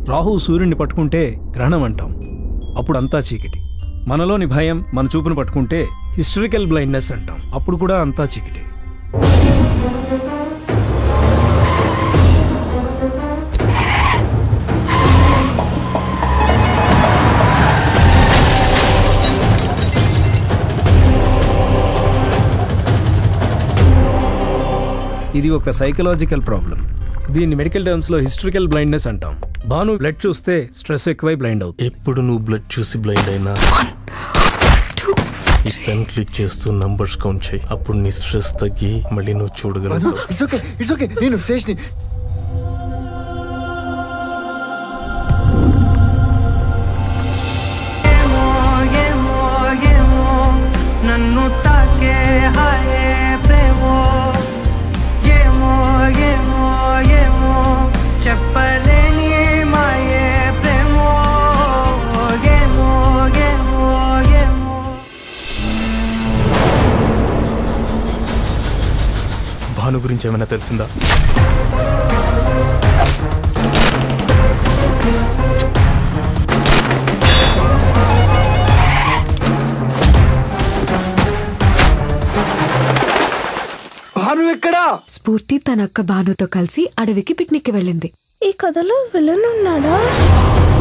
రాహు సూర్యుడిని పట్టుకుంటే గ్రహణం అంటాం అప్పుడు అంతా చీకటి మనలోని భయం మన చూపును పట్టుకుంటే హిస్టరికల్ బ్లైండ్నెస్ అంటాం అప్పుడు కూడా అంతా చీకటి ఇది ఒక సైకలాజికల్ ప్రాబ్లం దీన్ని మెడికల్ టర్మ్స్ లో హిస్టరికల్ బ్లైండ్నెస్ అంటాం భాను బ్లడ్ చూస్తే స్ట్రెస్ ఎక్కువై బ్లైండ్ అవుతుంది ఎప్పుడు నువ్వు బ్లడ్ చూసి బ్లైండ్ అయినా ఈ పెన్ క్లిక్ చేస్తూ నంబర్స్ కౌంట్ చేయి అప్పుడు నీ స్ట్రెస్ తగ్గి మళ్ళీ నువ్వు చూడగలవు ఇట్స్ ఓకే ఇట్స్ ఓకే నేను శేష్ని ఏమో ఏమో ఏమో నన్ను తాకే హాయే ప్రేమో ఏమో ఏమో ఏమో చెప్పలేని మాయే ప్రేమో ఏమో ఏమో ఏమో భాను గురించి ఏమైనా తెలిసిందా భాను ఎక్కడా స్ఫూర్తి తన అక్క భానుతో కలిసి అడవికి పిక్నిక్ వెళ్ళింది ఈ కథలో విలన్ ఉన్నాడా